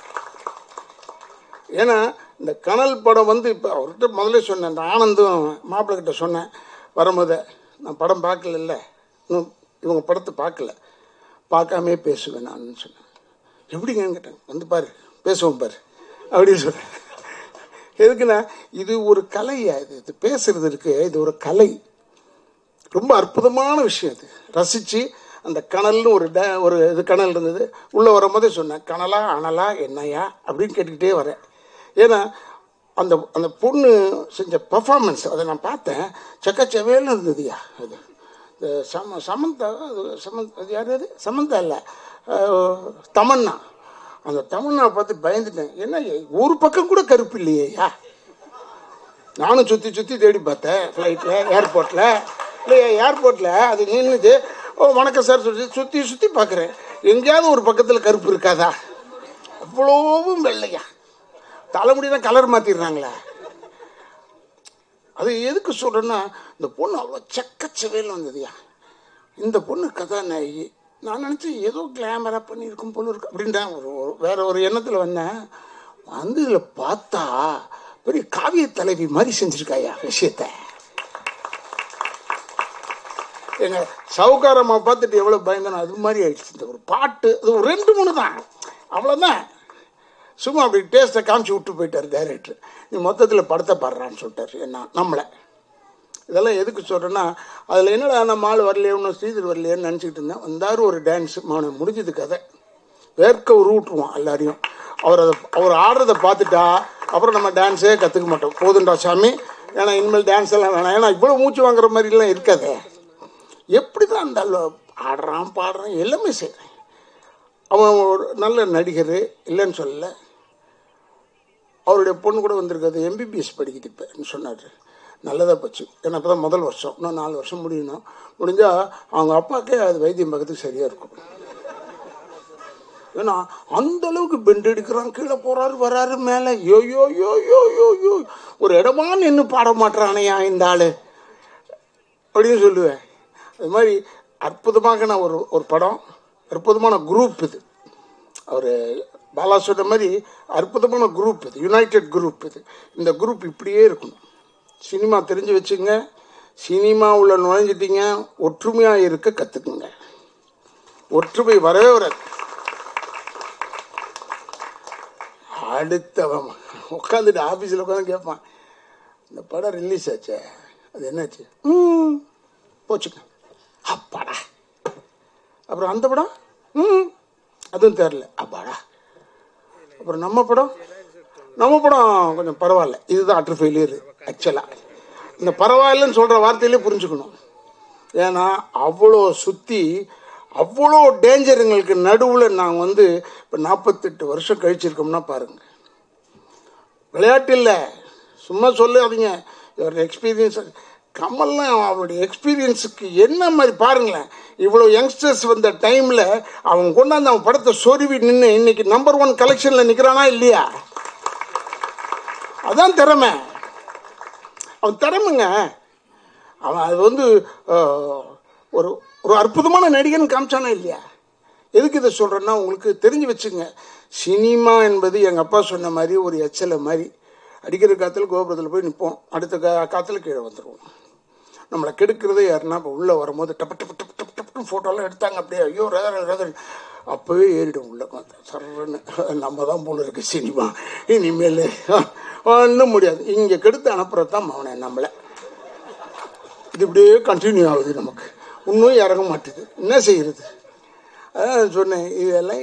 ஏன்னா இந்த கனல் படம் வந்து இப்போ அவர்கிட்ட முதல்ல சொன்னேன் இந்த ஆனந்தும் மாப்பிள்ளை கிட்ட சொன்னேன் வரும்போது நான் படம் பார்க்கல இன்னும் இவங்க படத்தை பார்க்கல பார்க்காமே பேசுவேன் நான் சொன்னேன் எப்படிங்கன்னு கேட்டேன் வந்து பாரு பேசுவோம் பாரு அப்படின்னு சொல்கிறேன் எதுக்குன்னா இது ஒரு கலையா இது இது பேசுறது இருக்கு இது ஒரு கலை ரொம்ப அற்புதமான விஷயம் இது ரசித்து அந்த கனல்னு ஒரு ட ஒரு இது கனல் இருந்தது உள்ளே வரும்போதே சொன்னேன் கனலா அனலா என்னையா அப்படின்னு கேட்டுக்கிட்டே வரேன் ஏன்னா அந்த அந்த பொண்ணு செஞ்ச பர்ஃபார்மன்ஸ் அதை நான் பார்த்தேன் செக்கச்சவேல்னு இருந்ததுயா அது இந்த சம சமந்தா அது சமந்த் அது யார் அது சமந்தா இல்லை தமன்னா அந்த தமன்னா பார்த்து பயந்துட்டேன் என்ன ஒரு பக்கம் கூட கருப்பு இல்லையா நானும் சுற்றி சுற்றி தேடி பார்த்தேன் ஃப்ளைட்டில் ஏர்போர்ட்டில் இல்லையா ஏர்போர்ட்டில் அது நின்றுது ஓ வணக்கம் சார் சொல்லி சுற்றி சுற்றி பார்க்குறேன் எங்கேயாவது ஒரு பக்கத்தில் கருப்பு இருக்காதா அவ்வளோவும் வெள்ளையா தலைமுடிதான் கலர் மாற்றிடுறாங்களே அது எதுக்கு சொல்கிறேன்னா இந்த பொண்ணு அவ்வளோ செக்கச்சவையில் வந்ததுயா இந்த பொண்ணு கதாநாயகி நான் நினச்சேன் ஏதோ கிளாமராக பண்ணியிருக்கும் போல இருக்கு அப்படின்றான் ஒரு ஒரு வேற ஒரு எண்ணத்தில் வந்தேன் வந்து இதில் பார்த்தா பெரிய காவிய தலைவி மாதிரி செஞ்சுருக்காயா விஷயத்த எங்க சவுக்காரம்மா பார்த்துட்டு எவ்வளோ பயந்தனோ அது மாதிரி ஆயிடுச்சு இந்த ஒரு பாட்டு அது ஒரு ரெண்டு மூணு தான் அவ்வளோதான் சும்மா அப்படி டேஸ்ட்டை காமிச்சு விட்டு போயிட்டார் டைரக்டர் நீ மொத்தத்தில் படத்தை பாடுறான்னு சொல்லிட்டாரு என்ன நம்மளை இதெல்லாம் எதுக்கு சொல்கிறேன்னா அதில் என்னடா நம்ம ஆள் வரலையே இன்னும் ஸ்ரீதர் வரலையேன்னு நினச்சிக்கிட்டு இருந்தேன் வந்தார் ஒரு டான்ஸ் அவனை முடிஞ்சது கதை வேர்க்க உருவிட்டுருவான் எல்லாரையும் அவர் அதை அவர் ஆடுறதை பார்த்துட்டா அப்புறம் நம்ம டான்ஸே கற்றுக்க மாட்டோம் போதுண்டா சாமி ஏன்னா இனிமேல் டான்ஸ் எல்லாம் வேணாம் ஏன்னா இவ்வளோ மூச்சு வாங்குற மாதிரிலாம் இருக்காதே எப்படி தான் அந்த ஆளு ஆடுறான் பாடுறான் எல்லாமே செய்கிறேன் அவன் ஒரு நல்ல நடிகர் இல்லைன்னு சொல்லலை அவருடைய பொண்ணு கூட வந்திருக்காது எம்பிபிஎஸ் படிக்குது இப்போன்னு சொன்னார் நல்லதாக போச்சு ஏன்னா இப்போ தான் முதல் வருஷம் இன்னும் நாலு வருஷம் முடியணும் முடிஞ்சால் அவங்க அப்பாக்கே அது வைத்தியம் பார்க்கறதுக்கு சரியாக இருக்கும் ஏன்னா அந்த அளவுக்கு பெண்ட் எடுக்கிறான் கீழே போறாரு வராரு மேலே யோ யோ யோ யோ யோ யோ ஒரு இடமா நின்று பாட மாட்டானையா இந்த ஆளு அப்படின்னு சொல்லுவேன் அது மாதிரி அற்புதமாக நான் ஒரு ஒரு படம் அற்புதமான குரூப் இது அவர் பாலா சொன்ன மாதிரி அற்புதமான குரூப் இது யுனைடெட் குரூப் இது இந்த குரூப் இப்படியே இருக்கணும் சினிமா தெரிஞ்சு வச்சுங்க சினிமாவுள்ள நுழைஞ்சிட்டீங்க ஒற்றுமையாக இருக்க கற்றுக்குங்க ஒற்றுமை வரவே வராது அடுத்தவன் உட்காந்துட்டு ஆஃபீஸில் உட்காந்து கேட்பான் இந்த படம் ரிலீஸ் ஆச்சே அது என்னாச்சு ம் போச்சுங்க அப்பாடா அப்புறம் அந்த படம் ம் அதுவும் தெரில அப்பாடா அப்புறம் நம்ம படம் நம்ம படம் கொஞ்சம் பரவாயில்ல இதுதான் அட்ரு ஃபெயிலியர் ஆக்சுவலாக இந்த பரவாயில்லன்னு சொல்கிற வார்த்தையிலே புரிஞ்சுக்கணும் ஏன்னா அவ்வளோ சுற்றி அவ்வளோ டேஞ்சருங்களுக்கு நடுவில் நாங்கள் வந்து இப்போ நாற்பத்தெட்டு வருஷம் கழிச்சிருக்கோம்னா பாருங்கள் விளையாட்டு இல்லை சும்மா சொல்லாதீங்க ஒரு எக்ஸ்பீரியன்ஸ் கமல்லாம் அவருடைய எக்ஸ்பீரியன்ஸுக்கு என்ன மாதிரி பாருங்களேன் இவ்வளோ யங்ஸ்டர்ஸ் வந்த டைமில் அவன் கொண்டாந்து அவன் படத்தை சொருவி நின்று இன்னைக்கு நம்பர் ஒன் கலெக்ஷனில் நிற்கிறானா இல்லையா அதான் திறமை அவன் திறமைங்க அவன் அது வந்து அஹ், ஒரு ஒரு அற்புதமான நடிகன் காமிச்சானா இல்லையா எதுக்கு இதை சொல்கிறேன்னா உங்களுக்கு தெரிஞ்சு வச்சுங்க சினிமா என்பது எங்கள் அப்பா சொன்ன மாதிரி ஒரு எச்சலை மாதிரி அடிக்கிற காற்றுல கோபுரத்தில் போய் நிற்போம் அடுத்த கா காற்றுல கீழே வந்துடுவோம் நம்மளை கெடுக்கிறதே யாருன்னா இப்போ உள்ளே வரும்போது டப்பு டப்பு டப்பு டப்பு டப்புன்னு ஃபோட்டோலாம் எடுத்தாங்க அப்படியே ஐயோ ரதர் ரதர் அப்போவே ஏறிடும் உள்ள சர்றன்னு நம்ம தான் போல இருக்கு சினிமா இனிமேல் ஒன்றும் முடியாது இங்கே கெடுத்து அனுப்புறது தான் அவனை நம்மளை இது இப்படியே கண்டினியூ ஆகுது நமக்கு இன்னும் இறங்க மாட்டுது என்ன செய்யறது அதான் சொன்னேன் இதெல்லாம்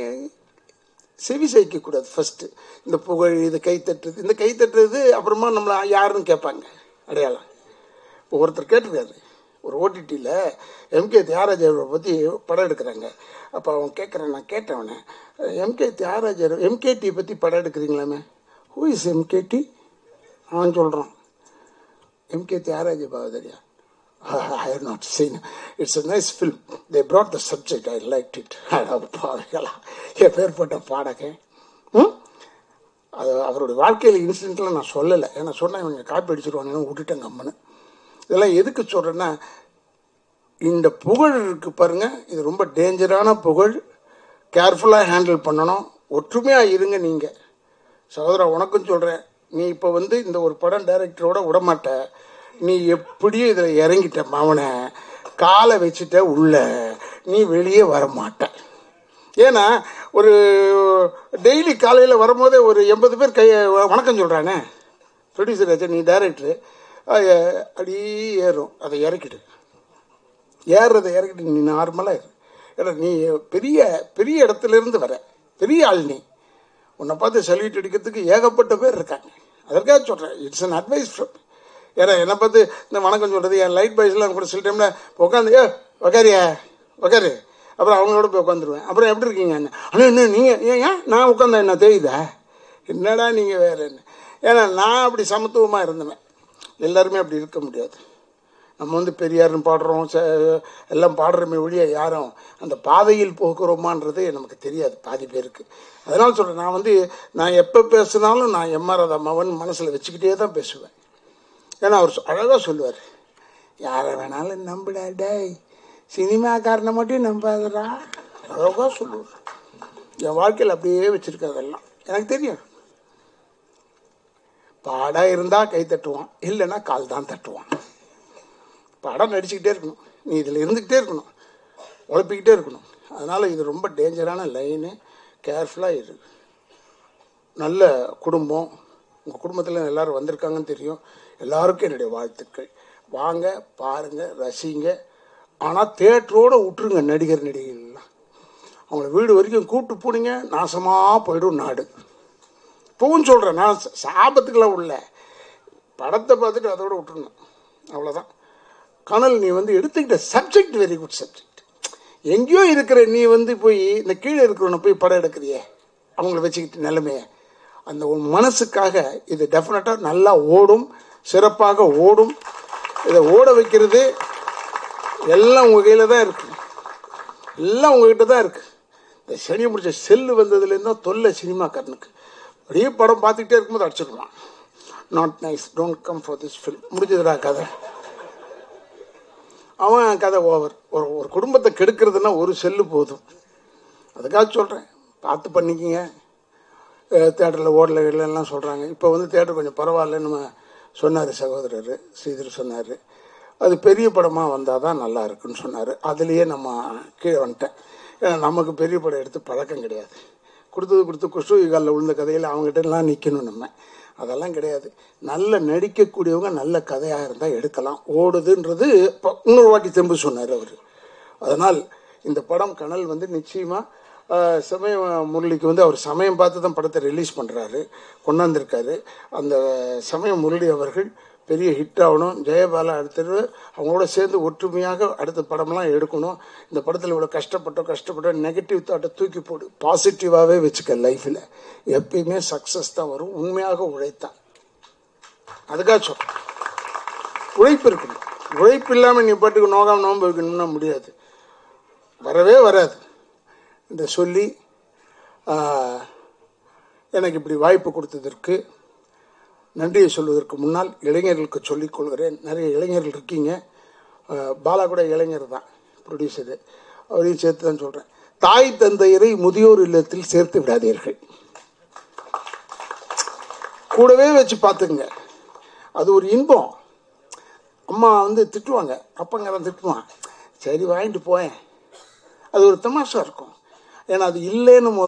செவி கூடாது ஃபஸ்ட்டு இந்த புகழ் இது கை தட்டுறது இந்த கை தட்டுறது அப்புறமா நம்மளை யாருன்னு கேட்பாங்க அடையாளம் இப்போ ஒருத்தர் கேட்டிருக்காரு ஒரு ஓடிடியில் எம்கே தியாகராஜரை பற்றி படம் எடுக்கிறாங்க அப்போ அவன் கேட்குறான் நான் கேட்டவனே எம்கே தியாகராஜர் எம்கேடி பற்றி படம் எடுக்கிறீங்களாமே ஹூ இஸ் எம்கேடி அவன் சொல்கிறான் எம்கே தியாகராஜ பாவதரியா I have not seen it. It's a nice film. They brought the subject. I liked it. பாருங்களா எப்பேற்பட்ட பாடகன் ம்? அது அவருடைய வாழ்க்கையில் இன்சிடென்ட்லாம் நான் சொல்லலை ஏன்னா சொன்னேன் இவங்க காப்பி அடிச்சிருவாங்கன்னு விட்டுட்டேன் கம்மனு இதெல்லாம் எதுக்கு சொல்கிறேன்னா இந்த புகழ் இருக்கு பாருங்க இது ரொம்ப டேஞ்சரான புகழ் கேர்ஃபுல்லாக ஹேண்டில் பண்ணணும் ஒற்றுமையாக இருங்க நீங்கள் சகோதரா உனக்கும் சொல்கிறேன் நீ இப்போ வந்து இந்த ஒரு படம் டைரக்டரோட விடமாட்ட நீ எப்படியும் இதில் இறங்கிட்ட மவனை காலை வச்சுட்ட உள்ள நீ வெளியே வர மாட்ட ஏன்னா ஒரு டெய்லி காலையில் வரும்போதே ஒரு எண்பது பேர் கை வணக்கம் சொல்கிறானே ப்ரொடியூசர் ஆச்சு நீ டைரக்டரு அடி ஏறும் அதை இறக்கிடு ஏறுறதை இறக்கிட்டு நீ நார்மலாக இரு ஏன்னா நீ பெரிய பெரிய இடத்துல இருந்து வர பெரிய ஆள் நீ உன்னை பார்த்து சல்யூட் அடிக்கிறதுக்கு ஏகப்பட்ட பேர் இருக்காங்க அதற்காக சொல்கிறேன் இட்ஸ் அன் அட்வைஸ் ஃப்ரம் ஏன்னா என்னை பார்த்து இந்த வணக்கம் சொல்கிறது என் லைட் பாய்ஸ்லாம் கூட சில டைமில் உட்காந்து ஏ உக்காரியா உக்காரு அப்புறம் அவங்களோட போய் உட்காந்துருவேன் அப்புறம் எப்படி இருக்கீங்க அண்ணா அண்ணா என்ன நீங்கள் ஏன் ஏன் நான் உட்காந்தா என்ன தெரியுதா என்னடா நீங்கள் வேற என்ன ஏன்னா நான் அப்படி சமத்துவமாக இருந்தவன் எல்லாருமே அப்படி இருக்க முடியாது நம்ம வந்து பெரியார்னு பாடுறோம் ச- எல்லாம் பாடுறோமே ஒழிய யாரும் அந்த பாதையில் போகிறோமான்றது நமக்கு தெரியாது பாதி பேருக்கு அதனால சொல்கிறேன் நான் வந்து நான் எப்போ பேசினாலும் நான் எம்ஆர் மவன் மனசில் வச்சுக்கிட்டே தான் பேசுவேன் ஏன்னா அவர் அழகாக சொல்லுவார் யாரை வேணாலும் நம்புடா டேய் சினிமாக்காரனை மட்டும் நம்பாதடா அழகாக சொல்லுவார் என் வாழ்க்கையில் அப்படியே வச்சுருக்கேன் அதெல்லாம் எனக்கு தெரியும் பாடம் இருந்தால் கை தட்டுவான் இல்லைன்னா கால் தான் தட்டுவான் படம் நடிச்சுக்கிட்டே இருக்கணும் நீ இதில் இருந்துக்கிட்டே இருக்கணும் உழைப்பிக்கிட்டே இருக்கணும் அதனால் இது ரொம்ப டேஞ்சரான லைனு கேர்ஃபுல்லாக இரு நல்ல குடும்பம் உங்கள் குடும்பத்தில் எல்லாரும் வந்திருக்காங்கன்னு தெரியும் எல்லாருக்கும் என்னுடைய வாழ்த்துக்கள் வாங்க பாருங்க ரசிங்க ஆனால் தேட்டரோடு விட்டுருங்க நடிகர் நடிகைகள்லாம் அவங்கள வீடு வரைக்கும் கூப்பிட்டு போனீங்க நாசமாக போயிடும் நாடு இப்பவும் சொல்கிறேன் நான் ச- சாபத்துக்கெல்லாம் உள்ள படத்தை பார்த்துட்டு அதோட விட்டுருணும் அவ்வளோதான் கனல் நீ வந்து எடுத்துக்கிட்ட சப்ஜெக்ட் வெரி குட் சப்ஜெக்ட் எங்கேயோ இருக்கிற நீ வந்து போய் இந்த கீழே இருக்கிறவனை போய் படம் எடுக்கிறியே அவங்கள வச்சுக்கிட்டு நிலைமைய அந்த உன் மனசுக்காக இது டெஃபினட்டாக நல்லா ஓடும் சிறப்பாக ஓடும் இதை ஓட வைக்கிறது எல்லாம் உங்கள் கையில் தான் இருக்கு எல்லாம் உங்ககிட்ட தான் இருக்கு இந்த சனி முடிச்ச செல்லு வந்ததுலேருந்து தான் தொல்லை சினிமாக்காரனுக்கு அப்படியே படம் பார்த்துக்கிட்டே இருக்கும்போது அடிச்சிடுவான் not nice don't come for this film முடிஞ்சதுடா கதை அவன் கதை ஓவர் ஒரு ஒரு குடும்பத்தை கெடுக்கிறதுனா ஒரு செல்லு போதும் அதுக்காக சொல்கிறேன் பார்த்து பண்ணிக்கிங்க தேட்டரில் ஓடல எல்லாம் சொல்கிறாங்க இப்போ வந்து தேட்டர் கொஞ்சம் பரவாயில்லன்னு நம்ம சொன்னார் சகோதரர் ஸ்ரீதர் சொன்னார் அது பெரிய படமாக வந்தால் தான் நல்லா இருக்குன்னு சொன்னார் அதுலேயே நம்ம கீழே வந்துட்டேன் ஏன்னா நமக்கு பெரிய படம் எடுத்து பழக்கம் கிடையாது கொடுத்தது கொடுத்து குஷ்டு காலில் விழுந்த கதையில் அவங்ககிட்ட எல்லாம் நிற்கணும் நம்ம அதெல்லாம் கிடையாது நல்ல நடிக்கக்கூடியவங்க நல்ல கதையாக இருந்தால் எடுக்கலாம் ஓடுதுன்றது இப்போ இன்னொரு வாட்டி திரும்ப சொன்னார் அவர் அதனால் இந்த படம் கனல் வந்து நிச்சயமாக சமய முரளிக்கு வந்து அவர் சமயம் பார்த்து தான் படத்தை ரிலீஸ் பண்ணுறாரு கொண்டாந்துருக்காரு அந்த சமய முரளி அவர்கள் பெரிய ஹிட் ஆகணும் ஜெயபாலா அடுத்தது அவங்களோட சேர்ந்து ஒற்றுமையாக அடுத்த படம்லாம் எடுக்கணும் இந்த படத்தில் இவ்வளோ கஷ்டப்பட்டோம் கஷ்டப்பட்டோம் நெகட்டிவ் தாட்டை தூக்கி போடு பாசிட்டிவாகவே வச்சுக்க லைஃப்பில் எப்பயுமே சக்ஸஸ் தான் வரும் உண்மையாக உழைத்தான் அதுக்காக சொல்றேன் உழைப்பு இருக்கணும் உழைப்பு இல்லாமல் நீ பாட்டுக்கு நோகாம நோன்பு வைக்கணும்னா முடியாது வரவே வராது இந்த சொல்லி ஆஹ், எனக்கு இப்படி வாய்ப்பு கொடுத்ததற்கு நன்றியை சொல்வதற்கு முன்னால் இளைஞர்களுக்கு சொல்லிக் கொள்கிறேன் நிறைய இளைஞர்கள் இருக்கீங்க ஆஹ், பாலா கூட இளைஞர் தான் ப்ரொடியூசரு அவரையும் சேர்த்து தான் சொல்கிறேன் தாய் தந்தையரை முதியோர் இல்லத்தில் சேர்த்து விடாதீர்கள் கூடவே வச்சு பார்த்துக்குங்க அது ஒரு இன்பம் அம்மா வந்து திட்டுவாங்க அப்பங்காரன் திட்டுவான் சரி வாங்கிட்டு போயேன் அது ஒரு தமாஷா இருக்கும் ஏன்னா அது இல்லைன்னு மொ-